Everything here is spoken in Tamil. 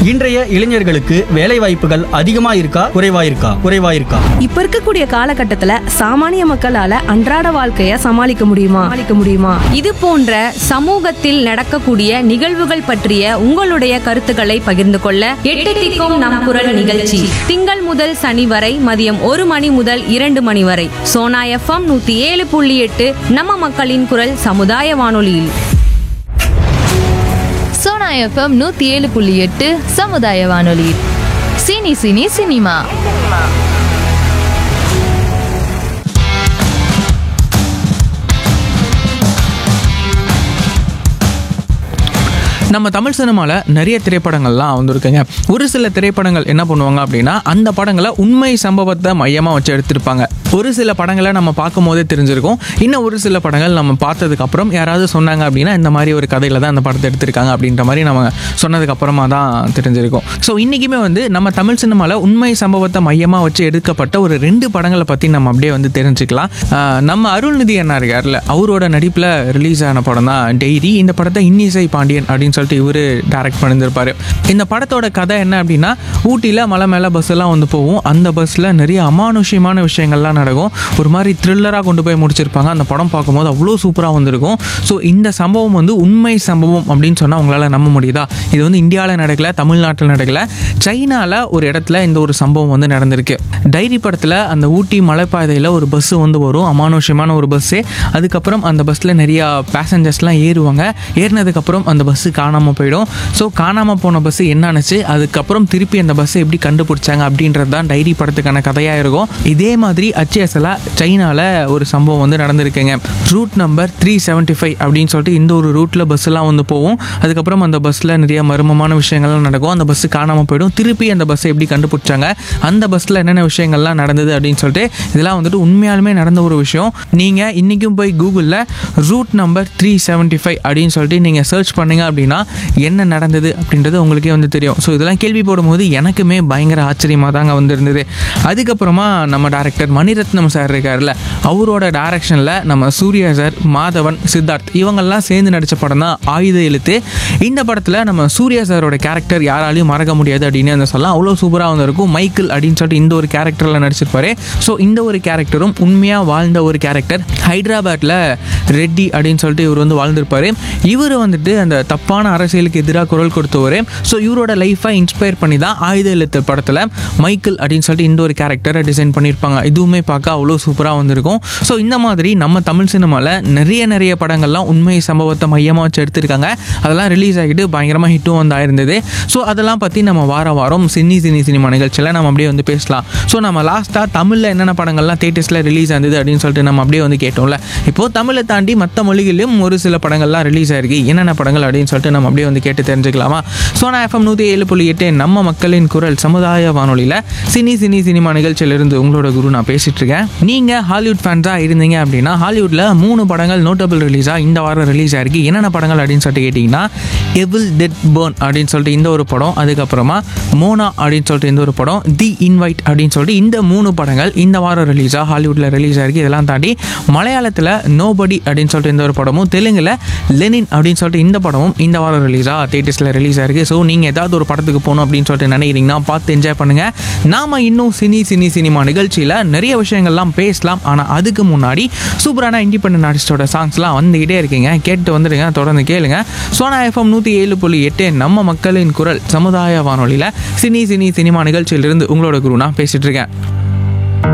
இன்றைய இளைஞர்களுக்கு வேலை வாய்ப்புகள் அதிகமா இருக்கா குறைவா இருக்கா குறைவா இருக்கா இப்ப இருக்கக்கூடிய காலகட்டத்துல சாமானிய மக்களால அன்றாட வாழ்க்கைய சமாளிக்க முடியுமா சமாளிக்க முடியுமா இது போன்ற சமூகத்தில் நடக்கக்கூடிய நிகழ்வுகள் பற்றிய உங்களுடைய கருத்துக்களை பகிர்ந்து கொள்ள எட்டு திக்கும் நம் குரல் நிகழ்ச்சி திங்கள் முதல் சனி வரை மதியம் ஒரு மணி முதல் இரண்டு மணி வரை சோனா எஃப்எம் நூத்தி ஏழு புள்ளி எட்டு நம்ம மக்களின் குரல் சமுதாய வானொலியில் சோனா எஃப்எம் நூத்தி ஏழு புள்ளி எட்டு சமுதாய வானொலி சினி சினி சினிமா நம்ம தமிழ் சினிமாவில் நிறைய திரைப்படங்கள்லாம் வந்திருக்குங்க ஒரு சில திரைப்படங்கள் என்ன பண்ணுவாங்க அப்படின்னா அந்த படங்களை உண்மை சம்பவத்தை மையமாக வச்சு எடுத்திருப்பாங்க ஒரு சில படங்களை நம்ம பார்க்கும் போதே தெரிஞ்சிருக்கும் இன்னும் ஒரு சில படங்கள் நம்ம பார்த்ததுக்கு அப்புறம் யாராவது சொன்னாங்க அப்படின்னா இந்த மாதிரி ஒரு கதையில தான் அந்த படத்தை எடுத்திருக்காங்க அப்படின்ற மாதிரி நம்ம சொன்னதுக்கு அப்புறமா தான் தெரிஞ்சிருக்கும் ஸோ இன்றைக்குமே வந்து நம்ம தமிழ் சினிமாவில் உண்மை சம்பவத்தை மையமாக வச்சு எடுக்கப்பட்ட ஒரு ரெண்டு படங்களை பற்றி நம்ம அப்படியே வந்து தெரிஞ்சுக்கலாம் ஆஹ் நம்ம அருள்நிதி அண்ணா இருக்கார்ல அவரோட நடிப்பில் ரிலீஸ் ஆன படம் தான் டெய்ரி இந்த படத்தை இன்னிசை பாண்டியன் அப்படின்னு சொல்லிட்டு இவர் டைரக்ட் பண்ணியிருப்பாரு இந்த படத்தோட கதை என்ன அப்படின்னா ஊட்டியில் மலை மேலே பஸ் எல்லாம் வந்து போகும் அந்த பஸ்ஸில் நிறைய அமானுஷ்யமான விஷயங்கள்லாம் நடக்கும் ஒரு மாதிரி த்ரில்லராக கொண்டு போய் முடிச்சிருப்பாங்க அந்த படம் பார்க்கும்போது அவ்வளோ சூப்பராக வந்திருக்கும் ஸோ இந்த சம்பவம் வந்து உண்மை சம்பவம் அப்படின்னு சொன்னால் உங்களால் நம்ப முடியுதா இது வந்து இந்தியாவில் நடக்கல தமிழ்நாட்டில் நடக்கல சைனாவில் ஒரு இடத்துல இந்த ஒரு சம்பவம் வந்து நடந்திருக்கு டைரி படத்தில் அந்த ஊட்டி மலைப்பாதையில் ஒரு பஸ்ஸு வந்து வரும் அமானுஷ்யமான ஒரு பஸ்ஸு அதுக்கப்புறம் அந்த பஸ்ஸில் நிறையா பேசஞ்சர்ஸ்லாம் ஏறுவாங்க ஏறினதுக்கப்புறம் அந்த பஸ்ஸு காணாமல் போயிடும் ஸோ காணாமல் போன பஸ்ஸு என்ன ஆனுச்சு அதுக்கப்புறம் திருப்பி அந்த பஸ்ஸை எப்படி கண்டுபிடிச்சாங்க அப்படின்றது தான் டைரி படத்துக்கான கதையாக இருக்கும் இதே மாதிரி அச்சிஎஸ்எல் சைனாவில் ஒரு சம்பவம் வந்து நடந்திருக்குங்க route number three seventy five அப்படின்னு சொல்லிட்டு இந்த ஒரு ரூட்டில் பஸ்ஸெல்லாம் வந்து போகும் அதுக்கப்புறம் அந்த பஸ்ஸில் நிறைய மர்மமான விஷயங்கள்லாம் நடக்கும் அந்த பஸ்ஸு காணாமல் போயிடும் திருப்பி அந்த பஸ்ஸை எப்படி கண்டுபிடிச்சாங்க அந்த பஸ்ஸில் என்னென்ன விஷயங்கள்லாம் நடந்தது அப்படின்னு சொல்லிட்டு இதெல்லாம் வந்துட்டு உண்மையாலுமே நடந்த ஒரு விஷயம் நீங்கள் இன்றைக்கும் போய் கூகுளில் route number three seventy five அப்படின்னு சொல்லிட்டு நீங்கள் சர்ச் பண்ணீங்க அப்படின்னா என்ன நடந்தது அப்படின்றது உங்களுக்கே வந்து தெரியும் ஸோ இதெல்லாம் கேள்வி போடும்போது எனக்குமே பயங்கர ஆச்சரியமாக தாங்க வந்திருந்தது அதுக்கப்புறமா நம்ம டேரக்டர் மணிரத்னம் சார் இருக்கார்ல அவரோட டைரக்ஷனில் நம்ம சூர்யா சார் மாதவன் சித்தார்த் இவங்கெல்லாம் சேர்ந்து நடித்த படம் தான் ஆயுத எழுத்து இந்த படத்தில் நம்ம சூர்யா சாரோட கேரக்டர் யாராலையும் மறக்க முடியாது அப்படின்னு வந்து சொல்லலாம் அவ்வளோ சூப்பராக வந்திருக்கும் மைக்கிள் அப்படின்னு சொல்லிட்டு இந்த ஒரு கேரக்டரில் நடிச்சிருப்பாரு ஸோ இந்த ஒரு கேரக்டரும் உண்மையாக வாழ்ந்த ஒரு கேரக்டர் ஹைதராபாத்தில் ரெட்டி அப்படின்னு சொல்லிட்டு இவர் வந்து வாழ்ந்திருப்பாரு இவர் வந்துட்டு அந்த தப்பான அரசியலுக்கு எதிராக குரல் கொடுத்தவர் ஸோ இவரோட லைஃப்பை இன்ஸ்பயர் பண்ணி தான் ஆயுத எழுத்து படத்தில் மைக்கிள் அப்படின்னு சொல்லிட்டு இந்த ஒரு கேரக்டரை டிசைன் பண்ணியிருப்பாங்க இதுவுமே பார்க்க அவ்வளோ சூப்பராக வந்திருக்கும் ஸோ இந்த மாதிரி நம்ம தமிழ் சினிமாவில் நிறைய நிறைய படங்கள்லாம் உண்மை சம்பவத்தை மையமாக வச்சு எடுத்திருக்காங்க அதெல்லாம் ரிலீஸ் ஆகிட்டு பயங்கரமாக ஹிட்டும் வந்து ஆயிருந்தது ஸோ அதெல்லாம் பற்றி நம்ம வார வாரம் சினி சினி சினிமா நிகழ்ச்சியில் நம்ம அப்படியே வந்து பேசலாம் ஸோ நம்ம லாஸ்ட்டாக தமிழில் என்னென்ன படங்கள்லாம் தேட்டர்ஸில் ரிலீஸ் ஆனது அப்படின்னு சொல்லிட்டு நம்ம அப்படியே வந்து கேட்டோம்ல இப்போது தமிழை தாண்டி மற்ற மொழிகளிலும் ஒரு சில படங்கள்லாம் ரிலீஸ் ஆயிருக்கு என்னென்ன படங்கள் அப்படின்னு சொல்லிட்டு நம்ம அப்படியே வந்து கேட்டு தெரிஞ்சுக்கலாமா சோனா எஃப்எம் நூற்றி ஏழு புள்ளி எட்டு நம்ம மக்களின் குரல் சமுதாய வானொலியில் சினி சினி சினிமா நிகழ்ச்சியிலிருந்து உங்களோட குரு நான் பேசிட்டு இருக்கேன் நீங்கள் ஹாலிவுட் ஃபேன்ஸாக இருந்தீங்க அப்படின்னா ஹாலிவுட்டில் மூணு படங்கள் நோட்டபிள் ரிலீஸாக இந்த வாரம் ரிலீஸ் ஆயிருக்கு என்னென்ன படங்கள் அப்படின்னு சொல்லிட்டு கேட்டிங்கன்னா எவில் டெட் பேர்ன் அப்படின்னு சொல்லிட்டு இந்த ஒரு படம் அதுக்கப்புறமா மோனா அப்படின்னு சொல்லிட்டு இந்த ஒரு படம் தி இன்வைட் அப்படின்னு சொல்லிட்டு இந்த மூணு படங்கள் இந்த வாரம் ரிலீஸாக ஹாலிவுட்டில் ரிலீஸ் ஆயிருக்கு இதெல்லாம் தாண்டி மலையாளத்தில் நோபடி அப்படின்னு சொல்லிட்டு இந்த ஒரு படமும் தெலுங்கில் லெனின் அப்படின்னு சொல்லிட்டு இந்த படமும் இந்த வாரம் ரிலீஸாக தேட்டர்ஸில் ரிலீஸ் ஆயிருக்கு ஸோ நீங்கள் ஏதாவது ஒரு படத்துக்கு போகணும் அப்படின்னு சொல்லிட்டு நினைக்கிறீங்கன்னா பார்த்து என்ஜாய் பண்ணுங்கள் நாம இன்னும் சினி சினி சினிமா நிகழ்ச்சியில் நிறைய விஷயங்கள்லாம் பேசலாம் ஆனால் அதுக்கு முன்னாடி சூப்பரான இண்டிபெண்டன்ட் ஆர்டிஸ்டோட சாங்ஸ்லாம் வந்துக்கிட்டே இருக்கீங்க கேட்டு வந்துடுங்க தொடர்ந்து கேளுங்க சோனா எஃப்எம் நூற்றி ஏழு புள்ளி எட்டு நம்ம மக்களின் குரல் சமுதாய வானொலியில் சினி சினி சினிமா நிகழ்ச்சியிலிருந்து உங்களோட குரு நான் பேசிட்டு இருக்கேன்